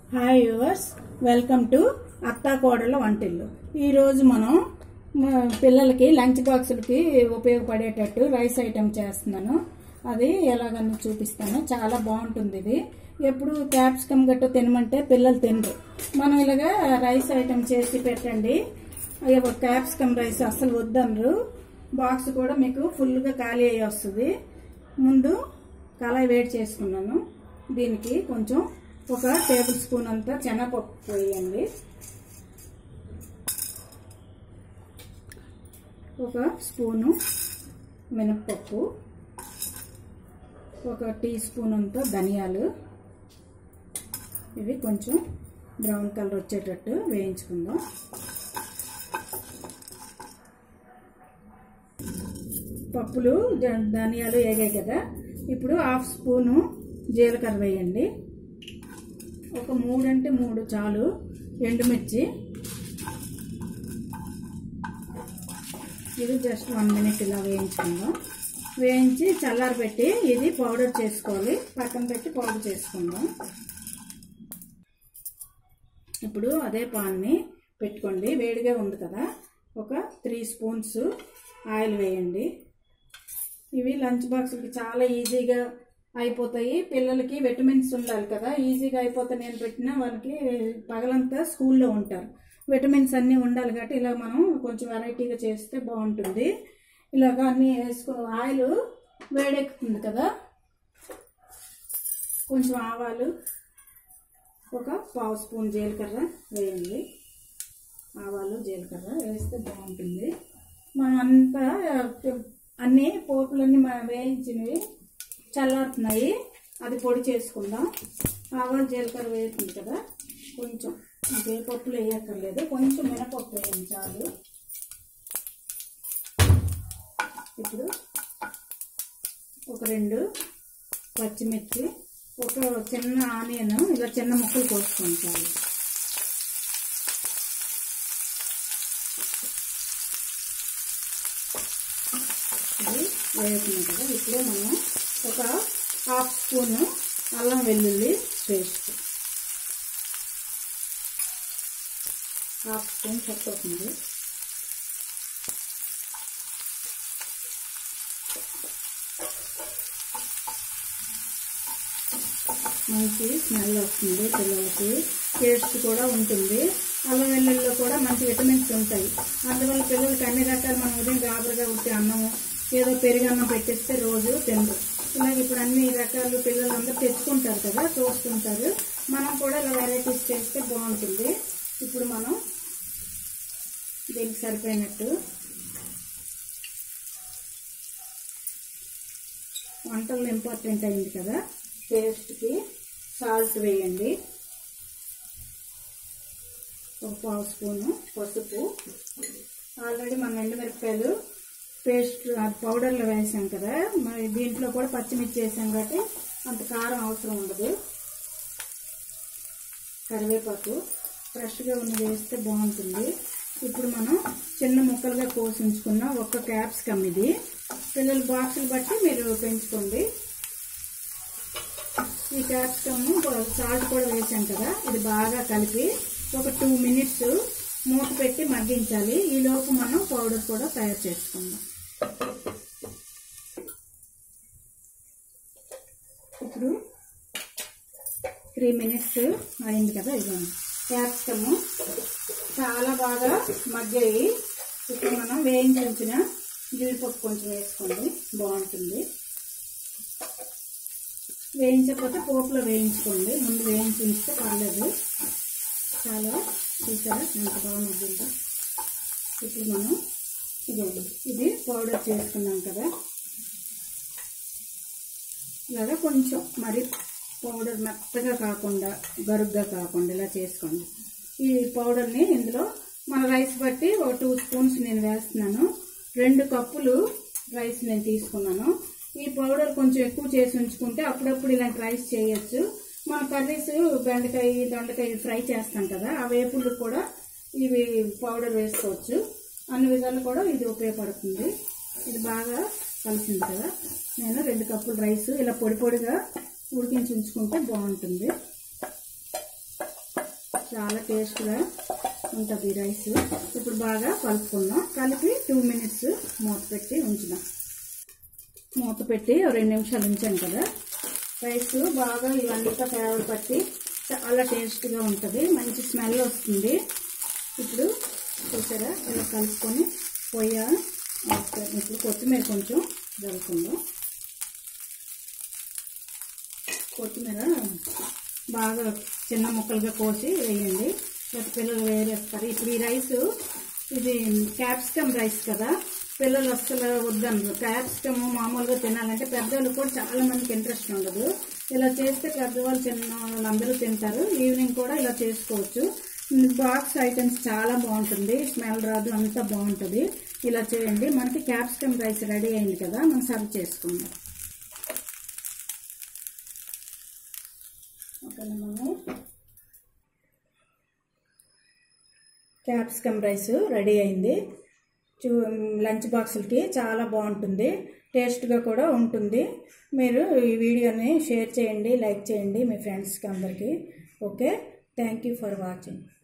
Hi yours welcome to అత్తా కోడళ్ళ వంటిల్లు ఈరోజు మనం మా పిల్లలకి లంచ్ బాక్సులకి ఉపయోగపడేటట్టు రైస్ ఐటెం చేస్తున్నాను అది ఎలాగని చూపిస్తాను చాలా బాగుంటుంది ఇది ఎప్పుడు క్యాప్సికమ్ గట్ట తినమంటే పిల్లలు తినరు మనం ఇలాగా రైస్ ఐటెం చేసి పెట్టండి అయ్యో క్యాప్సికమ్ రైస్ అసలు వద్దనరు బాక్స్ కూడా మీకు ఫుల్గా ఖాళీ అయ్యి వస్తుంది ముందు కళాయి వేడి చేసుకున్నాను దీనికి కొంచెం ఒక టేబుల్ స్పూన్ అంతా శనగపప్పు వేయండి ఒక స్పూను మినప్పప్పు ఒక టీ స్పూన్ అంతా ధనియాలు ఇవి కొంచెం బ్రౌన్ కలర్ వచ్చేటట్టు వేయించుకుందాం పప్పులు ధ- ధనియాలు వేగాయి కదా ఇప్పుడు హాఫ్ స్పూను జీలకర్ర వేయండి ఒక మూడు అంటే మూడు చాలు ఎండుమిర్చి ఇది జస్ట్ వన్ మినిట్ ఇలా వేయించుకుందాం వేయించి చల్లారబెట్టి ఇది పౌడర్ చేసుకోవాలి పక్కన పెట్టి పౌడర్ చేసుకుందాం ఇప్పుడు అదే పాన్ని పెట్టుకోండి వేడిగా ఉంది కదా ఒక త్రీ స్పూన్స్ ఆయిల్ వేయండి ఇవి లంచ్ బాక్స్కి చాలా ఈజీగా అయిపోతాయి పిల్లలకి విటమిన్స్ ఉండాలి కదా ఈజీగా అయిపోతే నేను పెట్టినా వాళ్ళకి పగలంతా స్కూల్లో ఉంటారు విటమిన్స్ అన్నీ ఉండాలి కాబట్టి ఇలా మనం కొంచెం వెరైటీగా చేస్తే బాగుంటుంది ఇలాగ అన్నీ వేసుకో ఆయిల్ వేడెక్కుతుంది కదా కొంచెం ఆవాలు ఒక పావు స్పూన్ జీలకర్ర వేయండి ఆవాలు జీలకర్ర వేస్తే బాగుంటుంది మనం అంతా అన్ని పోపులన్నీ మనం వేయించినవి చల్లారుతున్నాయి అది పొడి చేసుకుందాం ఆవాలు జీలకర్ర వేస్తుంది కదా కొంచెం ఇంకే పప్పులు వేయక్కర్లేదు కొంచెం మినపప్పు వేయండి చాలు ఇప్పుడు ఒక రెండు పచ్చిమిర్చి ఒక చిన్న ఆనియన్ ఇలా చిన్న ముక్కలు కోసుకోండి చాలు ఇది వేగుతుంది కదా ఇప్పుడే మనం ఒక హాఫ్ స్పూన్ అల్లం వెల్లుల్లి పేస్ట్ హాఫ్ స్పూన్ సరిపోతుంది మంచి స్మెల్ వస్తుంది పిల్లలకి టేస్ట్ కూడా ఉంటుంది అల్లం వెల్లుల్లిలో కూడా మంచి విటమిన్స్ ఉంటాయి అందువల్ల పిల్లలకి అన్ని రకాలు మనం ఉదయం గాబరగా ఉంటే అన్నము ఏదో పెరుగన్నం పెట్టిస్తే రోజు తినరు ఇలాగ ఇప్పుడు అన్ని రకాలు పిల్లలు అందరూ తెచ్చుకుంటారు కదా చూస్తుంటారు మనం కూడా ఇలా వెరైటీస్ చేస్తే బాగుంటుంది ఇప్పుడు మనం దీనికి సరిపోయినట్టు వంటల్లో ఇంపార్టెంట్ అయింది కదా టేస్ట్కి సాల్ట్ వేయండి ఒక పావు స్పూను పసుపు ఆల్రెడీ మనం ఎండుమిరపకాయలు పేస్ట్ పౌడర్లో వేసాం కదా మరి దీంట్లో కూడా పచ్చిమిర్చి వేసాం కాబట్టి అంత కారం అవసరం ఉండదు కరివేపాకు ఫ్రెష్గా ఉన్నది వేస్తే బాగుంటుంది ఇప్పుడు మనం చిన్న ముక్కలుగా కోసి ఉంచుకున్న ఒక్క క్యాప్సికమ్ ఇది పిల్లల బాక్సులు బట్టి మీరు పెంచుకోండి ఈ క్యాప్సికమ్ సాల్ట్ కూడా వేసాం కదా ఇది బాగా కలిపి ఒక టూ మినిట్స్ మూత పెట్టి మగ్గించాలి ఈ లోపు మనం పౌడర్ కూడా తయారు చేసుకుందాం ఇప్పుడు త్రీ మినిట్స్ అయింది కదా ఇది క్యాప్సికమ్ చాలా బాగా మగ్గాయి ఇప్పుడు మనం వేయించి ఉంచిన జీడిపప్పు కొంచెం వేసుకోండి బాగుంటుంది వేయించకపోతే పోపులో వేయించుకోండి ముందు వేయించి ఉంచితే పర్లేదు చాలా చూసారా ఎంత బాగా మగ్గిందో ఇప్పుడు మనం ఇది ఇది పౌడర్ చేసుకున్నాం కదా ఇలాగా కొంచెం మరి పౌడర్ మెత్తగా కాకుండా గరుగ్గా కాకుండా ఇలా చేసుకోండి ఈ పౌడర్ని ఇందులో మన రైస్ బట్టి ఒక టూ స్పూన్స్ నేను వేస్తున్నాను రెండు కప్పులు రైస్ నేను తీసుకున్నాను ఈ పౌడర్ కొంచెం ఎక్కువ చేసి ఉంచుకుంటే అప్పుడప్పుడు ఇలాంటి రైస్ చేయొచ్చు మన కర్రీస్ బెండకాయ దొండకాయ ఫ్రై చేస్తాం కదా ఆ వేపులు కూడా ఇవి పౌడర్ వేసుకోవచ్చు అన్ని విధాలు కూడా ఇది ఉపయోగపడుతుంది ఇది బాగా కలిసింది కదా నేను రెండు కప్పులు రైస్ ఇలా పొడి పొడిగా ఉడికించి ఉంచుకుంటే బాగుంటుంది చాలా టేస్ట్గా ఉంటుంది రైస్ ఇప్పుడు బాగా కలుపుకుందాం కలిపి టూ మినిట్స్ మూత పెట్టి ఉంచుదాం మూత పెట్టి ఓ రెండు నిమిషాలు ఉంచాను కదా రైస్ బాగా ఇవంతా ఫ్లేవర్ పట్టి చాలా టేస్ట్గా ఉంటుంది మంచి స్మెల్ వస్తుంది ఇప్పుడు చూసారా ఇలా కలుపుకొని పొయ్య ఆపుతాను. ఇప్పుడు కొత్తిమీర కొంచెం జరుపుకుందాం కొత్తిమీర బాగా చిన్న ముక్కలుగా కోసి వేయండి లేకపోతే పిల్లలు వేరేస్తారు ఇప్పుడు ఈ రైస్ ఇది క్యాప్సికమ్ రైస్ కదా పిల్లలు అస్సలు వద్దన్నారు క్యాప్సికమ్ మామూలుగా తినాలంటే పెద్దవాళ్ళు కూడా చాలా మందికి ఇంట్రెస్ట్ ఉండదు ఇలా చేస్తే పెద్దవాళ్ళు చిన్న వాళ్ళు అందరూ తింటారు ఈవినింగ్ కూడా ఇలా చేసుకోవచ్చు బాక్స్ ఐటమ్స్ చాలా బాగుంటుంది స్మెల్ రాదు అంతా బాగుంటుంది ఇలా చేయండి మనకి క్యాప్సికమ్ రైస్ రెడీ అయింది కదా మనం సర్వ్ చేసుకుందాం ఒక మనము క్యాప్సికమ్ రైస్ రెడీ అయింది చూ లంచ్ బాక్సులకి చాలా బాగుంటుంది టేస్ట్గా కూడా ఉంటుంది మీరు ఈ వీడియోని షేర్ చేయండి లైక్ చేయండి మీ ఫ్రెండ్స్కి అందరికీ okay thank you for watching